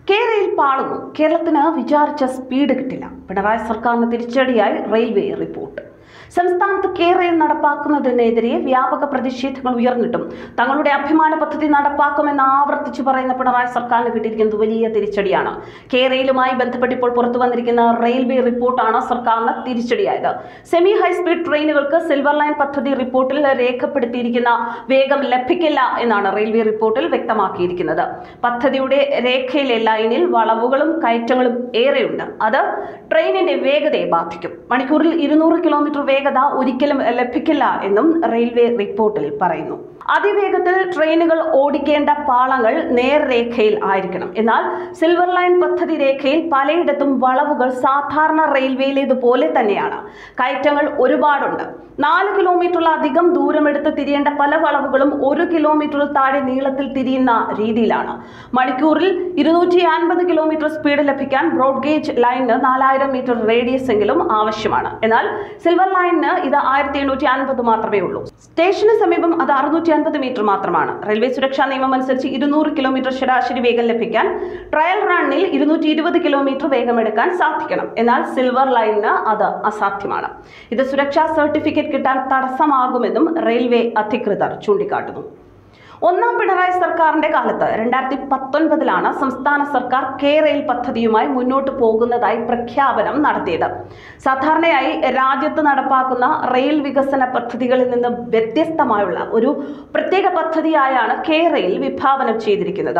കേരയിൽ പാളുന്നു കേരളത്തിന് വിചാരിച്ച സ്പീഡ് കിട്ടില്ല പിണറായി സർക്കാരിന് തിരിച്ചടിയായി റെയിൽവേ റിപ്പോർട്ട് സംസ്ഥാനത്ത് കേരയിൽ നടപ്പാക്കുന്നതിനെതിരെ വ്യാപക പ്രതിഷേധങ്ങൾ ഉയർന്നിട്ടും തങ്ങളുടെ അഭിമാന പദ്ധതി നടപ്പാക്കുമെന്ന് ആവർത്തിച്ചു പറയുന്ന പിണറായി സർക്കാരിന് കിട്ടിയിരിക്കുന്നത് വലിയ തിരിച്ചടിയാണ് കേരയിലുമായി ബന്ധപ്പെട്ട് ഇപ്പോൾ പുറത്തു വന്നിരിക്കുന്ന റെയിൽവേ റിപ്പോർട്ടാണ് സർക്കാരിന് തിരിച്ചടിയായത് സെമി ഹൈസ്പീഡ് ട്രെയിനുകൾക്ക് സിൽവർ ലൈൻ പദ്ധതി റിപ്പോർട്ടിൽ രേഖപ്പെടുത്തിയിരിക്കുന്ന വേഗം ലഭിക്കില്ല എന്നാണ് റെയിൽവേ റിപ്പോർട്ടിൽ വ്യക്തമാക്കിയിരിക്കുന്നത് പദ്ധതിയുടെ രേഖയിലെ ലൈനിൽ വളവുകളും കയറ്റങ്ങളും ഏറെയുണ്ട് അത് ട്രെയിനിന്റെ വേഗതയെ ബാധിക്കും മണിക്കൂറിൽ ഇരുന്നൂറ് കിലോമീറ്റർ വേഗത ഒരിക്കലും ലഭിക്കില്ല എന്നും റെയിൽവേ റിപ്പോർട്ടിൽ പറയുന്നു അതിവേഗത്തിൽ ട്രെയിനുകൾ ഓടിക്കേണ്ട പാളങ്ങൾ നേർരേഖയിൽ ആയിരിക്കണം എന്നാൽ സിൽവർ ലൈൻ പദ്ധതി രേഖയിൽ പലയിടത്തും വളവുകൾ സാധാരണ റെയിൽവേയിലേതുപോലെ തന്നെയാണ് കയറ്റങ്ങൾ ഒരുപാടുണ്ട് നാല് കിലോമീറ്ററിലധികം ദൂരമെടുത്ത് തിരിയേണ്ട പല വളവുകളും ഒരു കിലോമീറ്ററിൽ താഴെ നീളത്തിൽ തിരിയുന്ന രീതിയിലാണ് മണിക്കൂറിൽ ഇരുന്നൂറ്റി അൻപത് കിലോമീറ്റർ സ്പീഡ് ലഭിക്കാൻ ബ്രോഡ് ഗേജ് ലൈനിന് നാലായിരം മീറ്റർ റേഡിയസ് എങ്കിലും ആവശ്യമാണ് എന്നാൽ സിൽവർ ലൈനിന് ഇത് ആയിരത്തി എണ്ണൂറ്റി അൻപത് മാത്രമേ ഉള്ളൂ സ്റ്റേഷന് സമീപം അത് അറുന്നൂറ്റി അൻപത് മീറ്റർ മാത്രമാണ് റെയിൽവേ സുരക്ഷാ നിയമം അനുസരിച്ച് ഇരുന്നൂറ് കിലോമീറ്റർ ശരാശരി വേഗം ലഭിക്കാൻ ട്രയൽ റണ്ണിൽ ഇരുന്നൂറ്റി ഇരുപത് കിലോമീറ്റർ വേഗമെടുക്കാൻ സാധിക്കണം എന്നാൽ സിൽവർ ലൈനിന് അത് അസാധ്യമാണ് ഇത് സുരക്ഷാ സർട്ടിഫിക്കറ്റ് കിട്ടാൻ തടസ്സമാകുമെന്നും റെയിൽവേ അധികൃതർ ചൂണ്ടിക്കാട്ടുന്നു ഒന്നാം പിണറായി സർക്കാരിന്റെ കാലത്ത് രണ്ടായിരത്തി പത്തൊൻപതിലാണ് സംസ്ഥാന സർക്കാർ കെ റെയിൽ പദ്ധതിയുമായി മുന്നോട്ട് പോകുന്നതായി പ്രഖ്യാപനം നടത്തിയത് സാധാരണയായി രാജ്യത്ത് നടപ്പാക്കുന്ന റെയിൽ വികസന പദ്ധതികളിൽ നിന്ന് വ്യത്യസ്തമായുള്ള ഒരു പ്രത്യേക പദ്ധതിയായാണ് കെ റെയിൽ വിഭാവനം ചെയ്തിരിക്കുന്നത്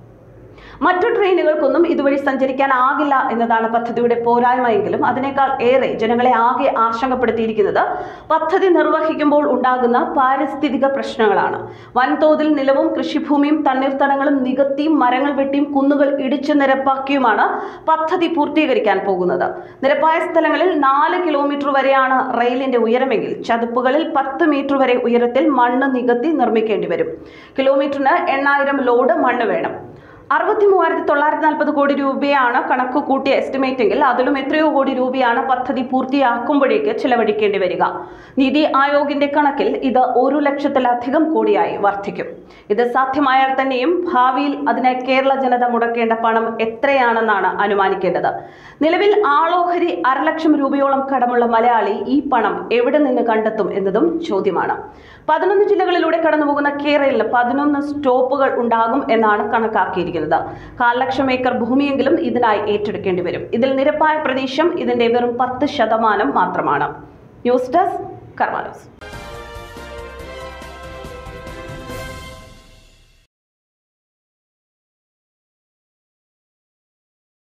മറ്റു ട്രെയിനുകൾക്കൊന്നും ഇതുവഴി സഞ്ചരിക്കാനാകില്ല എന്നതാണ് പദ്ധതിയുടെ പോരായ്മയെങ്കിലും അതിനേക്കാൾ ഏറെ ജനങ്ങളെ ആകെ ആശങ്കപ്പെടുത്തിയിരിക്കുന്നത് പദ്ധതി നിർവഹിക്കുമ്പോൾ ഉണ്ടാകുന്ന പാരിസ്ഥിതിക പ്രശ്നങ്ങളാണ് വൻതോതിൽ നിലവും കൃഷിഭൂമിയും തണ്ണീർത്തടങ്ങളും നികത്തിയും മരങ്ങൾ വെട്ടിയും കുന്നുകൾ ഇടിച്ചു നിരപ്പാക്കിയുമാണ് പദ്ധതി പൂർത്തീകരിക്കാൻ പോകുന്നത് നിരപ്പായ സ്ഥലങ്ങളിൽ നാല് കിലോമീറ്റർ വരെയാണ് റെയിലിന്റെ ഉയരമെങ്കിൽ ചതുപ്പുകളിൽ പത്ത് മീറ്റർ വരെ ഉയരത്തിൽ മണ്ണ് നികത്തി നിർമ്മിക്കേണ്ടി വരും കിലോമീറ്ററിന് എണ്ണായിരം ലോഡ് മണ്ണ് വേണം അറുപത്തി മൂവായിരത്തി തൊള്ളായിരത്തി നാൽപ്പത് കോടി രൂപയാണ് കണക്ക് കൂട്ടിയ എസ്റ്റിമേറ്റ് എങ്കിൽ അതിലും എത്രയോ കോടി രൂപയാണ് പദ്ധതി പൂർത്തിയാക്കുമ്പോഴേക്ക് ചിലവഴിക്കേണ്ടി വരിക നീതി ആയോഗിന്റെ കണക്കിൽ ഇത് ഒരു ലക്ഷത്തിലധികം കോടിയായി വർദ്ധിക്കും ഇത് സാധ്യമായാൽ തന്നെയും ഭാവിയിൽ അതിനായി കേരള ജനത മുടക്കേണ്ട പണം എത്രയാണെന്നാണ് അനുമാനിക്കേണ്ടത് നിലവിൽ ആളോഹരി അരലക്ഷം രൂപയോളം കടമുള്ള മലയാളി ഈ പണം എവിടെ നിന്ന് കണ്ടെത്തും എന്നതും ചോദ്യമാണ് പതിനൊന്ന് ജില്ലകളിലൂടെ കടന്നുപോകുന്ന കേരളയിൽ പതിനൊന്ന് സ്റ്റോപ്പുകൾ ഉണ്ടാകും എന്നാണ് കണക്കാക്കിയിരിക്കുന്നത് കാൽ ലക്ഷം ഏക്കർ ഭൂമിയെങ്കിലും ഇതിനായി ഏറ്റെടുക്കേണ്ടി വരും ഇതിൽ നിരപ്പായ പ്രദേശം ഇതിന്റെ വെറും പത്ത് ശതമാനം മാത്രമാണ് ന്യൂസ് ഡെസ്ക് കർമാനോസ്